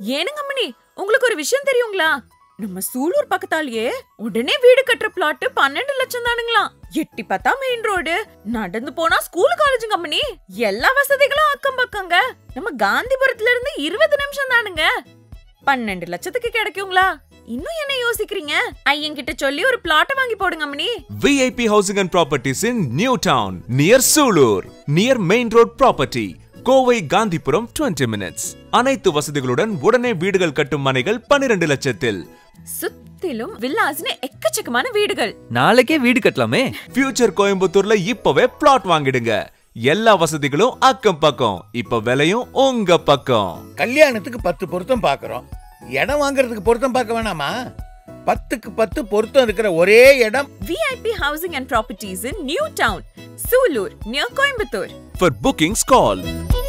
ஏனுங்க அம்மணி உங்களுக்கு ஒரு விஷயம் தெரியுங்களா நம்ம சூலூர் பக்கத்தாலேயே உடனே வீடு கட்டுற பிளாட் பன்னெண்டு லட்சம் தானுங்களாம் எட்டி பார்த்தா மெயின் ரோடு நடந்து போனா ஸ்கூல் காலேஜுங்க அம்மணி எல்லா வசதிகளும் அக்கம் பக்கங்க நம்ம காந்திபுரத்துல இருந்து இருபது நிமிஷம் தானுங்க பன்னெண்டு லட்சத்துக்கு கிடைக்குங்களா இன்னும் என்ன யோசிக்கிறீங்க ஐயன் கிட்ட சொல்லி ஒரு பிளாட் வாங்கி போடுங்க அம்மணி VIP housing and properties in new town near Sulur near main road property Kovai Gandhipuram 20 minutes அனைத்து வசதிகளுடன் உடனே வீடுகள் கட்டும் மனைகள் 12 லட்சத்தில் சுத்திலும் வில்லாஸ்னு எக்கச்சக்கமான வீடுகள் நாளைக்கே வீடு கட்டலாமே ஃபியூச்சர் கோயம்புத்தூர்ல இப்பவே பிளாட் வாங்கிடுங்க எல்லா வசதிகளும் அக்கம் பக்கம் இப்ப விலையும் உங்க பக்கம் கல்யாணத்துக்கு பத்து பொருத்தம் பார்க்குறோம் இடம் வாங்குறதுக்கு பொருத்தம் பார்க்க வேணாமா பத்துக்கு பத்து பொருத்தம் இருக்கிற ஒரே இடம் VIP housing and properties in new town Sulur near Coimbatore For bookings call